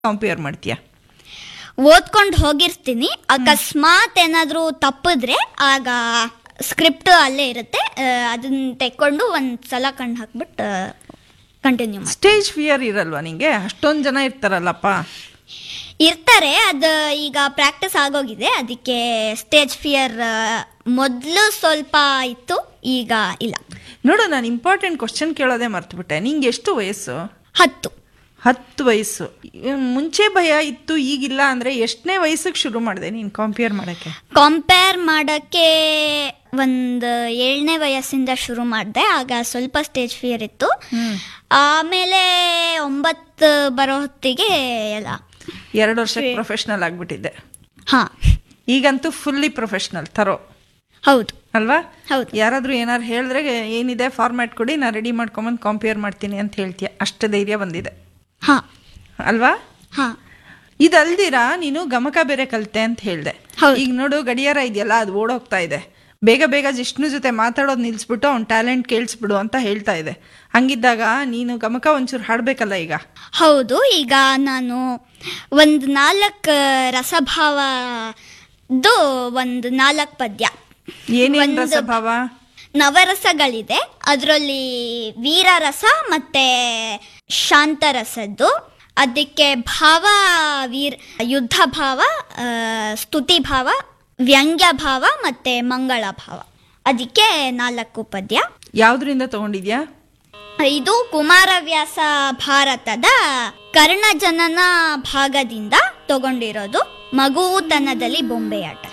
Compare ಮಾಡ್ತೀಯಾ ಓದ್ಕೊಂಡು ಹೋಗಿರ್ತೀನಿ ಅಕಸ್ಮಾತ್ ಏನಾದರೂ ತಪ್ಪಿದ್ರೆ ಆಗ ಸ್ಕ್ರಿಪ್ಟ್ ಅಲ್ಲೇ ಇರುತ್ತೆ ಆ, ಅದನ್ನ ತೆಕ್ಕೊಂಡು ಒಂದು ಸಲ ಕಣ್ಣು ಹಾಕ್ಬಿಟ್ಟು ಕಂಟಿನ್ಯೂ ಮಾಡಿ ಸ್ಟೇಜ್ ಫಿಯರ್ ಇರಲ್ವಾ ನಿಂಗೆ ಅಷ್ಟೊಂದು ಜನ ಇರ್ತಾರಲ್ಲಪ್ಪ ಇರ್ತಾರೆ ಅದು ಈಗ ಪ್ರಾಕ್ಟೀಸ್ ಆಗೋಗಿದೆ ಅದಕ್ಕೆ ಸ್ಟೇಜ್ ಫಿಯರ್ ಮೊದಲು ಸ್ವಲ್ಪ ಇತ್ತು ಈಗ ಇಲ್ಲ ನೋಡು ನಾನು ಇಂಪಾರ್ಟೆಂಟ್ ಕ್ವಶನ್ ಕೇಳೋದೇ ಮರ್ತ್ಬಿಟ್ಟೆ ನಿಂಗೆ ಎಷ್ಟು ವಯಸ್ಸು ಹತ್ತು ಹತ್ತು ವಯಸ್ಸು ಇವ್ ಮುಂಚೆ ಭಯ ಇತ್ತು ಈಗಿಲ್ಲ ಅಂದರೆ ಎಷ್ಟನೇ ವಯಸ್ಸಿಗೆ ಶುರು ಮಾಡಿದೆ ನೀನು ಕಂಪೇರ್ ಮಾಡೋಕ್ಕೆ ಕಂಪೇರ್ ಮಾಡೋಕ್ಕೆ ಒಂದು ಏಳನೇ ವಯಸ್ಸಿಂದ ಶುರು ಮಾಡಿದೆ ಆಗ ಸ್ವಲ್ಪ ಸ್ಟೇಜ್ ಫಿಯರ್ ಇತ್ತು ಆಮೇಲೆ ಒಂಬತ್ತು ಬರೋ ಹೊತ್ತಿಗೆ ಎಲ್ಲ ಎರಡು ವರ್ಷಕ್ಕೆ ಪ್ರೊಫೆಷ್ನಲ್ ಆಗಿಬಿಟ್ಟಿದ್ದೆ ಹಾಂ ಈಗಂತೂ ಫುಲ್ಲಿ ಪ್ರೊಫೆಷ್ನಲ್ ತರೋ ಹೌದು ಅಲ್ವಾ ಹೌದು ಯಾರಾದರೂ ಏನಾರು ಹೇಳಿದ್ರೆ ಏನಿದೆ ಫಾರ್ಮ್ಯಾಟ್ ಕೊಡಿ ನಾನು ರೆಡಿ ಮಾಡ್ಕೊಂಬಂದು ಕಂಪೇರ್ ಮಾಡ್ತೀನಿ ಅಂತ ಹೇಳ್ತೀಯ ಅಷ್ಟು ಧೈರ್ಯ ಬಂದಿದೆ ಹಾಂ ಅಲ್ವಾ ಹಾಂ ಇದಲ್ದಿರ ನೀನು ಗಮಕ ಬೇರೆ ಕಲಿತೆ ಅಂತ ಹೇಳಿದೆ ಹೌದು. ಈಗ ನೋಡು ಗಡಿಯಾರ ಇದೆಯಲ್ಲ ಅದು ಓಡೋಗ್ತಾ ಇದೆ ಬೇಗ ಬೇಗ ಜಿಷ್ಣು ಜೊತೆ ಮಾತಾಡೋದು ನಿಲ್ಲಿಸ್ಬಿಟ್ಟು ಅವ್ನ ಟ್ಯಾಲೆಂಟ್ ಕೇಳಿಸ್ಬಿಡು ಅಂತ ಹೇಳ್ತಾ ಇದೆ ಹಂಗಿದ್ದಾಗ ನೀನು ಗಮಕ ಒಂಚೂರು ಹಾಡಬೇಕಲ್ಲ ಈಗ ಹೌದು ಈಗ ನಾನು ಒಂದು ನಾಲ್ಕು ರಸಭಾವದ್ದು ಒಂದು ನಾಲ್ಕು ಪದ್ಯ ಏನೇನು ಒಂದು- ರಸಭಾವ ನವರಸಗಳಿದೆ ಅದರಲ್ಲಿ ವೀರರಸ ಮತ್ತೆ ಶಾಂತರಸದ್ದು ಅದಕ್ಕೆ ಭಾವ ವೀರ್ ಯುದ್ಧ ಭಾವ ಆ, ಸ್ತುತಿ ಭಾವ ವ್ಯಂಗ್ಯ ಭಾವ ಮತ್ತೆ ಮಂಗಳ ಭಾವ ಅದಕ್ಕೆ ನಾಲ್ಕು ಪದ್ಯ ಯಾವ್ದ್ರಿಂದ ತಗೊಂಡಿದ್ಯಾ ಇದು ಕುಮಾರವ್ಯಾಸ ಭಾರತದ ಕರ್ಣಜನನ ಭಾಗದಿಂದ ತಗೊಂಡಿರೋದು ಮಗುತನದಲ್ಲಿ ಬೊಂಬೆಯಾಟ